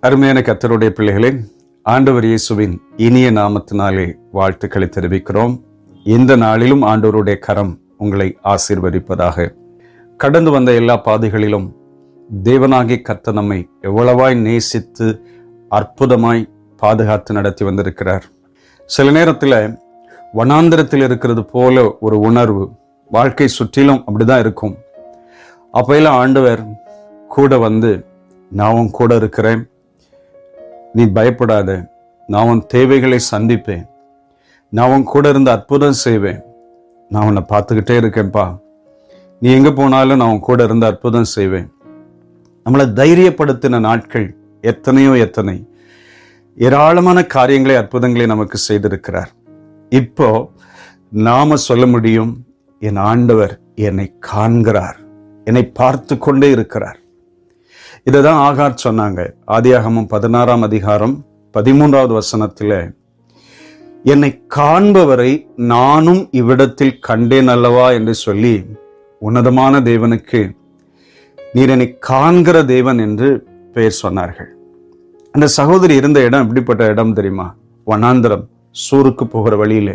அருமையான கத்தருடைய பிள்ளைகளே ஆண்டவர் இயேசுவின் இனிய நாமத்தினாலே வாழ்த்துக்களை தெரிவிக்கிறோம் இந்த நாளிலும் ஆண்டவருடைய கரம் உங்களை ஆசீர்வதிப்பதாக கடந்து வந்த எல்லா பாதைகளிலும் தேவனாகிய கர்த்தர் நம்மை எவ்வளவாய் நேசித்து அற்புதமாய் பாதுகாத்து நடத்தி வந்திருக்கிறார் சில நேரத்தில் வனாந்திரத்தில் இருக்கிறது போல ஒரு உணர்வு வாழ்க்கை சுற்றிலும் அப்படிதான் இருக்கும் அப்பையெல்லாம் ஆண்டவர் கூட வந்து நான் உன் கூட இருக்கிறேன் நீ பயப்படாத நான் உன் தேவைகளை சந்திப்பேன் நான் உன் கூட இருந்து அற்புதம் செய்வேன் நான் உன்னை பார்த்துக்கிட்டே இருக்கேன்ப்பா நீ எங்கே போனாலும் நான் உன் கூட இருந்து அற்புதம் செய்வேன் நம்மளை தைரியப்படுத்தின நாட்கள் எத்தனையோ எத்தனை ஏராளமான காரியங்களை அற்புதங்களை நமக்கு செய்திருக்கிறார் இப்போ நாம சொல்ல முடியும் என் ஆண்டவர் என்னை காண்கிறார் என்னை பார்த்து கொண்டே இருக்கிறார் இதுதான் ஆகார் சொன்னாங்க ஆதியாகமம் பதினாறாம் அதிகாரம் பதிமூன்றாவது வசனத்தில் என்னை காண்பவரை நானும் இவ்விடத்தில் கண்டேன் அல்லவா என்று சொல்லி உன்னதமான தேவனுக்கு நீர் என்னை காண்கிற தேவன் என்று பெயர் சொன்னார்கள் அந்த சகோதரி இருந்த இடம் எப்படிப்பட்ட இடம் தெரியுமா வனாந்திரம் சூருக்கு போகிற வழியிலே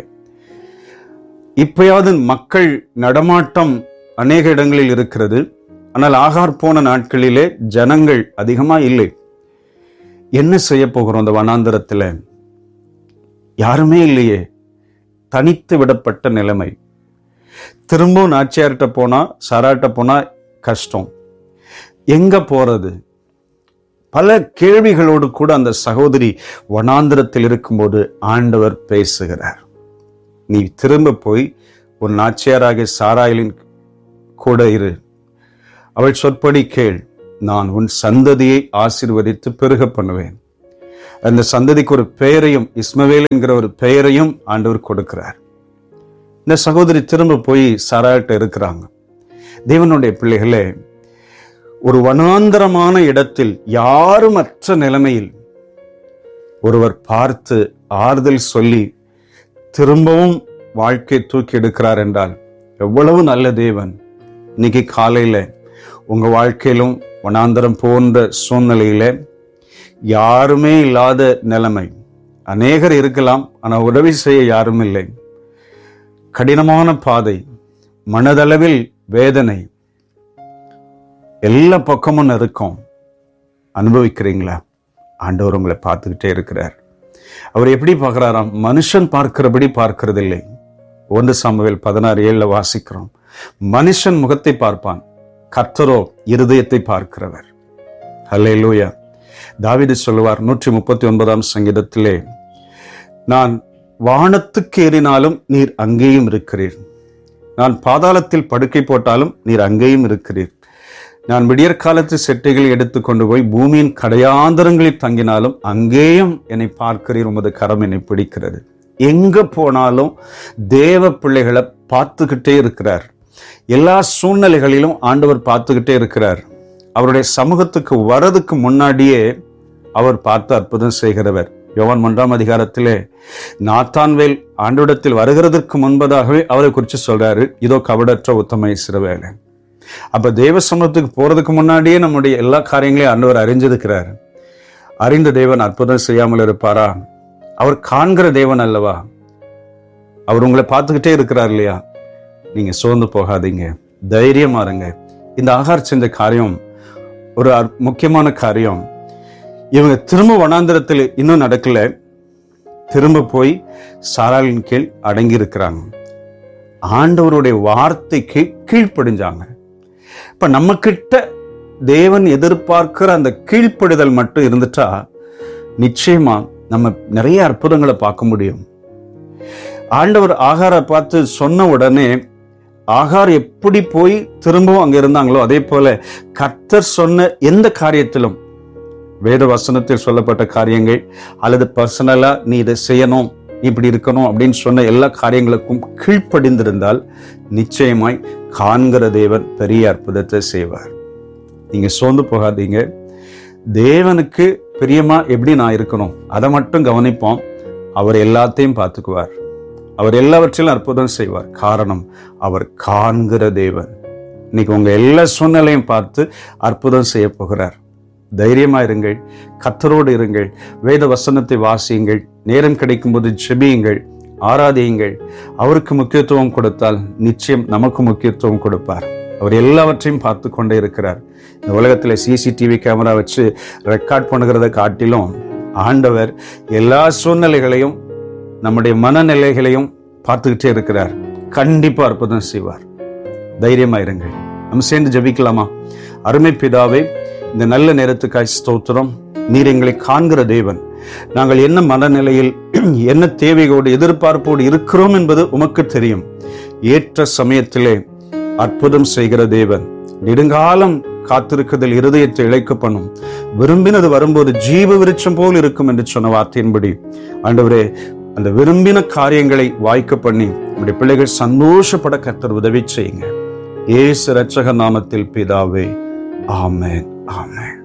இப்பயாவது மக்கள் நடமாட்டம் அநேக இடங்களில் இருக்கிறது ஆனால் ஆகார் போன நாட்களிலே ஜனங்கள் அதிகமா இல்லை என்ன செய்ய போகிறோம் அந்த வனாந்திரத்துல யாருமே இல்லையே தனித்து விடப்பட்ட நிலைமை திரும்பவும் நாச்சியார்கிட்ட போனா சாராட்ட போனா கஷ்டம் எங்க போறது பல கேள்விகளோடு கூட அந்த சகோதரி வனாந்திரத்தில் இருக்கும்போது ஆண்டவர் பேசுகிறார் நீ திரும்ப போய் உன் நாச்சியாராகிய சாராயலின் கூட இரு அவள் சொற்படி கேள் நான் உன் சந்ததியை ஆசீர்வதித்து பெருக பண்ணுவேன் அந்த சந்ததிக்கு ஒரு பெயரையும் இஸ்மவேல் என்கிற ஒரு பெயரையும் ஆண்டவர் கொடுக்கிறார் இந்த சகோதரி திரும்ப போய் சாராயிட்ட இருக்கிறாங்க தேவனுடைய பிள்ளைகளே ஒரு வனாந்தரமான இடத்தில் யாருமற்ற நிலைமையில் ஒருவர் பார்த்து ஆறுதல் சொல்லி திரும்பவும் வாழ்க்கை தூக்கி எடுக்கிறார் என்றால் எவ்வளவு நல்ல தேவன் இன்னைக்கு காலையில உங்க வாழ்க்கையிலும் வனாந்தரம் போன்ற சூழ்நிலையில யாருமே இல்லாத நிலைமை அநேகர் இருக்கலாம் ஆனால் உதவி செய்ய யாரும் இல்லை கடினமான பாதை மனதளவில் வேதனை எல்லா பக்கமும் இருக்கும் அனுபவிக்கிறீங்களா ஆண்டவர் உங்களை பார்த்துக்கிட்டே இருக்கிறார் அவர் எப்படி பார்க்கிறாராம் மனுஷன் பார்க்கிறபடி பார்க்கிறதில்லை ஒன்று சாமுவேல் பதினாறு ஏழுல வாசிக்கிறோம் மனுஷன் முகத்தை பார்ப்பான் கர்த்தரோ இருதயத்தை பார்க்கிறவர் ஹலே லூயா தாவிது சொல்லுவார் நூற்றி முப்பத்தி ஒன்பதாம் சங்கீதத்திலே நான் வானத்துக்கு ஏறினாலும் நீர் அங்கேயும் இருக்கிறீர் நான் பாதாளத்தில் படுக்கை போட்டாலும் நீர் அங்கேயும் இருக்கிறீர் நான் விடியற்காலத்து செட்டைகளை எடுத்து கொண்டு போய் பூமியின் கடையாந்தரங்களில் தங்கினாலும் அங்கேயும் என்னை பார்க்கிறீர் உமது கரம் என்னை பிடிக்கிறது எங்க போனாலும் தேவ பிள்ளைகளை பார்த்துக்கிட்டே இருக்கிறார் எல்லா சூழ்நிலைகளிலும் ஆண்டவர் பார்த்துக்கிட்டே இருக்கிறார் அவருடைய சமூகத்துக்கு வரதுக்கு முன்னாடியே அவர் பார்த்து அற்புதம் செய்கிறவர் யோவான் ஒன்றாம் அதிகாரத்திலே நாத்தான்வேல் ஆண்டோடத்தில் வருகிறதற்கு முன்பதாகவே அவரை குறித்து சொல்றாரு இதோ கபடற்ற உத்தம இஸ்ரவேலன் அப்ப தேவ சமூகத்துக்கு போறதுக்கு முன்னாடியே நம்முடைய எல்லா காரியங்களையும் ஆண்டவர் அறிஞ்சிருக்கிறார் அறிந்த தேவன் அற்புதம் செய்யாமல் இருப்பாரா அவர் காண்கிற தேவன் அல்லவா அவர் உங்களை பார்த்துக்கிட்டே இருக்கிறார் இல்லையா நீங்க சோர்ந்து போகாதீங்க தைரியமா இருங்க இந்த ஆகார் செஞ்ச காரியம் ஒரு அற்- முக்கியமான காரியம் இவங்க திரும்ப வனாந்திரத்தில் இன்னும் நடக்கல திரும்ப போய் சாராளின் கீழ் அடங்கி இருக்கிறாங்க ஆண்டவருடைய வார்த்தைக்கு கீழ்ப்படிஞ்சாங்க இப்ப நம்ம கிட்ட தேவன் எதிர்பார்க்கிற அந்த கீழ்ப்படிதல் மட்டும் இருந்துட்டா நிச்சயமா நம்ம நிறைய அற்புதங்களை பார்க்க முடியும் ஆண்டவர் ஆகாரை பார்த்து சொன்ன உடனே ஆகார் எப்படி போய் திரும்பவும் அங்க இருந்தாங்களோ அதே போல கர்த்தர் சொன்ன எந்த காரியத்திலும் வேத வசனத்தில் சொல்லப்பட்ட காரியங்கள் அல்லது பர்சனலா நீ இதை செய்யணும் நீ இப்படி இருக்கணும் அப்படின்னு சொன்ன எல்லா காரியங்களுக்கும் கீழ்ப்படிந்திருந்தால் நிச்சயமாய் காண்கிற தேவன் பெரிய அற்புதத்தை செய்வார் நீங்க சோர்ந்து போகாதீங்க தேவனுக்கு பிரியமா எப்படி நான் இருக்கணும் அதை மட்டும் கவனிப்போம் அவர் எல்லாத்தையும் பார்த்துக்குவார் அவர் எல்லாவற்றிலும் அற்புதம் செய்வார் காரணம் அவர் காண்கிற தேவன் இன்னைக்கு உங்க எல்லா சூழ்நிலையும் பார்த்து அற்புதம் செய்ய போகிறார் தைரியமா இருங்கள் கத்தரோடு இருங்கள் வேத வசனத்தை வாசியுங்கள் நேரம் கிடைக்கும்போது ஜெபியுங்கள் ஆராதியுங்கள் அவருக்கு முக்கியத்துவம் கொடுத்தால் நிச்சயம் நமக்கு முக்கியத்துவம் கொடுப்பார் அவர் எல்லாவற்றையும் பார்த்து கொண்டே இருக்கிறார் இந்த உலகத்தில் சிசிடிவி கேமரா வச்சு ரெக்கார்ட் பண்ணுகிறத காட்டிலும் ஆண்டவர் எல்லா சூழ்நிலைகளையும் நம்முடைய மனநிலைகளையும் பார்த்துக்கிட்டே இருக்கிறார் கண்டிப்பா அற்புதம் செய்வார் தைரியமா இருங்கள் நம்ம சேர்ந்து ஜெபிக்கலாமா அருமை பிதாவே இந்த நல்ல நேரத்துக்காய் ஸ்தோத்திரம் நீர் எங்களை காண்கிற தேவன் நாங்கள் என்ன மனநிலையில் என்ன தேவையோடு எதிர்பார்ப்போடு இருக்கிறோம் என்பது உமக்கு தெரியும் ஏற்ற சமயத்திலே அற்புதம் செய்கிற தேவன் நெடுங்காலம் காத்திருக்குதல் இருதயத்தை இழைக்க பண்ணும் விரும்பினது வரும்போது ஜீவ விருட்சம் போல் இருக்கும் என்று சொன்ன வார்த்தையின்படி ஆண்டவரே அந்த விரும்பின காரியங்களை வாய்க்க பண்ணி நம்முடைய பிள்ளைகள் சந்தோஷப்பட கர்த்தர் உதவி செய்யுங்க ஏசு ரட்சக நாமத்தில் பிதாவே ஆமென் ஆமென்